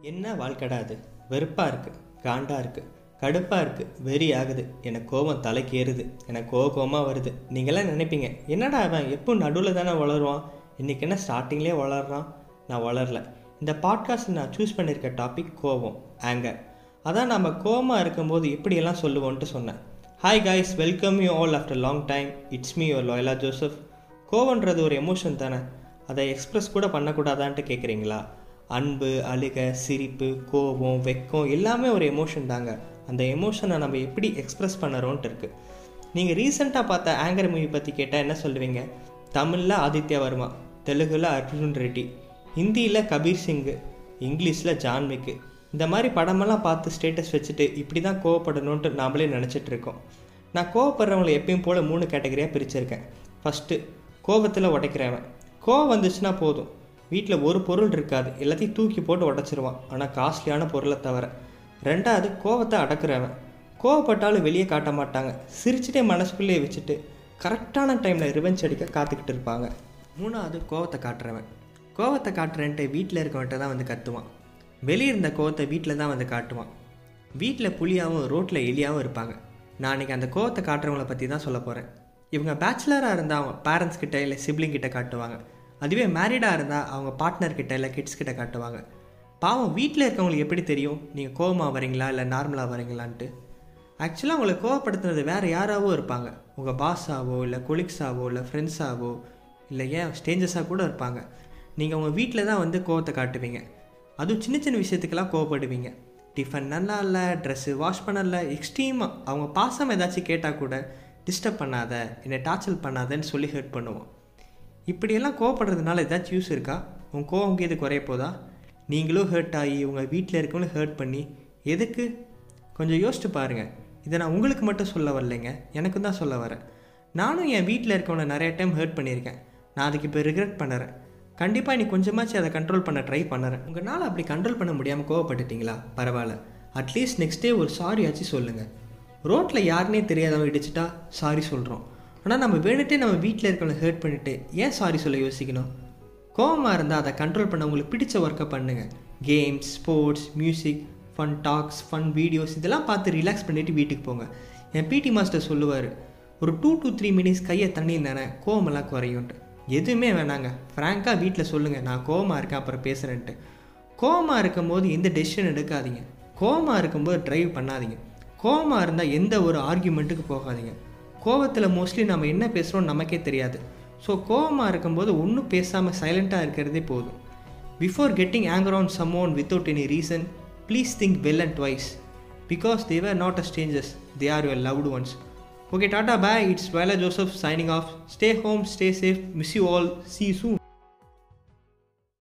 என்ன வாழ்க்கடா அது வெறுப்பாக இருக்குது காண்டாக இருக்குது கடுப்பாக இருக்குது வெறி ஆகுது எனக்கு கோபம் தலைக்கு ஏறுது எனக்கு கோவ கோவமாக வருது நீங்களாம் நினைப்பீங்க என்னடா அவன் எப்போ நடுவில் தானே வளருவான் இன்றைக்கி என்ன ஸ்டார்டிங்லேயே வளர்றான் நான் வளரல இந்த பாட்காஸ்ட் நான் சூஸ் பண்ணியிருக்க டாபிக் கோபம் ஆங்கர் அதான் நம்ம கோவமாக இருக்கும்போது எப்படியெல்லாம் சொல்லுவோன்ட்டு சொன்னேன் hi guys welcome you all after long time it's me your Loyola Joseph கோவன்றது ஒரு எமோஷன் தானே அதை எக்ஸ்ப்ரெஸ் கூட பண்ணக்கூடாதான்ட்டு கேட்குறீங்களா அன்பு அழுக சிரிப்பு கோபம் வெக்கம் எல்லாமே ஒரு எமோஷன் தாங்க அந்த எமோஷனை நம்ம எப்படி எக்ஸ்ப்ரெஸ் பண்ணுறோன்ட்டு இருக்குது நீங்கள் ரீசெண்டாக பார்த்த ஆங்கர் மூவி பற்றி கேட்டால் என்ன சொல்லுவீங்க தமிழில் ஆதித்யா வர்மா தெலுங்கில் அர்ஜுன் ரெட்டி ஹிந்தியில் கபீர் சிங்கு இங்கிலீஷில் ஜான்விக்கு இந்த மாதிரி படமெல்லாம் பார்த்து ஸ்டேட்டஸ் வச்சுட்டு இப்படி தான் கோவப்படணுன்ட்டு நாமளே நினச்சிட்டு இருக்கோம் நான் கோவப்படுறவங்களை எப்பயும் போல் மூணு கேட்டகரியாக பிரிச்சிருக்கேன் ஃபஸ்ட்டு கோபத்தில் உடைக்கிறவன் கோவம் வந்துச்சுன்னா போதும் வீட்டில் ஒரு பொருள் இருக்காது எல்லாத்தையும் தூக்கி போட்டு உடச்சிருவான் ஆனால் காஸ்ட்லியான பொருளை தவிர ரெண்டாவது கோவத்தை அடக்குறவன் கோவப்பட்டாலும் வெளியே காட்ட மாட்டாங்க சிரிச்சுட்டே மனசுக்குள்ளேயே வச்சுட்டு கரெக்டான டைமில் ரிவெஞ்ச் அடிக்க காத்துக்கிட்டு இருப்பாங்க மூணாவது கோவத்தை காட்டுறவன் கோவத்தை காட்டுறேன்ட்டு வீட்டில் இருக்கவன்ட்ட தான் வந்து கத்துவான் வெளியே இருந்த கோவத்தை வீட்டில் தான் வந்து காட்டுவான் வீட்டில் புலியாகவும் ரோட்டில் எலியாகவும் இருப்பாங்க நான் அன்றைக்கி அந்த கோவத்தை காட்டுறவங்கள பற்றி தான் சொல்ல போகிறேன் இவங்க பேச்சுலராக இருந்தால் அவங்க பேரண்ட்ஸ் கிட்ட இல்லை சிப்ளிங் கிட்ட காட்டுவாங்க அதுவே மேரிடாக இருந்தால் அவங்க பார்ட்னர் கிட்ட இல்லை கிட்ஸ் கிட்ட காட்டுவாங்க பாவம் வீட்டில் இருக்கவங்களுக்கு எப்படி தெரியும் நீங்கள் கோவமாக வரீங்களா இல்லை நார்மலாக வரீங்களான்ட்டு ஆக்சுவலாக உங்களை கோவப்படுத்துறது வேறு யாராவோ இருப்பாங்க உங்கள் பாஸாவோ இல்லை கொலிக்ஸாவோ இல்லை ஃப்ரெண்ட்ஸாவோ இல்லை ஏன் ஸ்டேஞ்சஸாக கூட இருப்பாங்க நீங்கள் உங்கள் வீட்டில் தான் வந்து கோவத்தை காட்டுவீங்க அதுவும் சின்ன சின்ன விஷயத்துக்கெல்லாம் கோவப்படுவீங்க டிஃபன் நல்லா இல்லை ட்ரெஸ்ஸு வாஷ் பண்ணல எக்ஸ்ட்ரீமாக அவங்க பாசம் ஏதாச்சும் கேட்டால் கூட டிஸ்டர்ப் பண்ணாத என்னை டார்ச்சல் பண்ணாதன்னு சொல்லி ஹெல்ப் பண்ணுவோம் இப்படியெல்லாம் கோவப்படுறதுனால ஏதாச்சும் யூஸ் இருக்கா உங்கள் கோவம் இது குறைய போதா நீங்களும் ஹர்ட் ஆகி உங்கள் வீட்டில் இருக்கவங்களும் ஹர்ட் பண்ணி எதுக்கு கொஞ்சம் யோசிச்சு பாருங்கள் இதை நான் உங்களுக்கு மட்டும் சொல்ல வரலைங்க எனக்கும் தான் சொல்ல வரேன் நானும் என் வீட்டில் இருக்கவனை நிறைய டைம் ஹர்ட் பண்ணியிருக்கேன் நான் அதுக்கு இப்போ ரிக்ரெட் பண்ணுறேன் கண்டிப்பாக நீ கொஞ்சமாச்சு அதை கண்ட்ரோல் பண்ண ட்ரை பண்ணுறேன் உங்களால் அப்படி கண்ட்ரோல் பண்ண முடியாமல் கோவப்பட்டுட்டீங்களா பரவாயில்ல அட்லீஸ்ட் நெக்ஸ்ட் டே ஒரு சாரி ஆச்சு சொல்லுங்கள் ரோட்டில் யாருனே தெரியாதவங்க இடிச்சிட்டா சாரி சொல்கிறோம் ஆனால் நம்ம வேணுட்டே நம்ம வீட்டில் இருக்கவங்களை ஹர்ட் பண்ணிவிட்டு ஏன் சாரி சொல்ல யோசிக்கணும் கோவமாக இருந்தால் அதை கண்ட்ரோல் பண்ண உங்களுக்கு பிடிச்ச ஒர்க்கை பண்ணுங்கள் games sports music fun talks fun videos இதெல்லாம் பார்த்து ரிலாக்ஸ் பண்ணிவிட்டு வீட்டுக்கு போங்க என் பிடி மாஸ்டர் சொல்லுவார் ஒரு டூ டு த்ரீ மினிட்ஸ் கையை தண்ணி தானே கோவமெல்லாம் குறையும்ட்டு எதுவுமே வேணாங்க ஃப்ராங்காக வீட்டில் சொல்லுங்கள் நான் கோவமாக இருக்கேன் அப்புறம் பேசுகிறேன்ட்டு கோவமாக இருக்கும்போது எந்த டெசிஷன் எடுக்காதீங்க கோவமாக இருக்கும்போது ட்ரைவ் பண்ணாதீங்க கோவமாக இருந்தால் எந்த ஒரு ஆர்கியூமெண்ட்டுக்கு போகாதீங்க கோவத்தில் மோஸ்ட்லி நம்ம என்ன பேசுகிறோம் நமக்கே தெரியாது ஸோ கோவமாக இருக்கும்போது ஒன்றும் பேசாமல் சைலண்ட்டாக இருக்கிறதே போதும் before getting anger on someone without any reason please think well and twice because they were not a strangers they are your loved ones okay tata bye it's வேலா Joseph signing off stay home stay safe miss you all see soon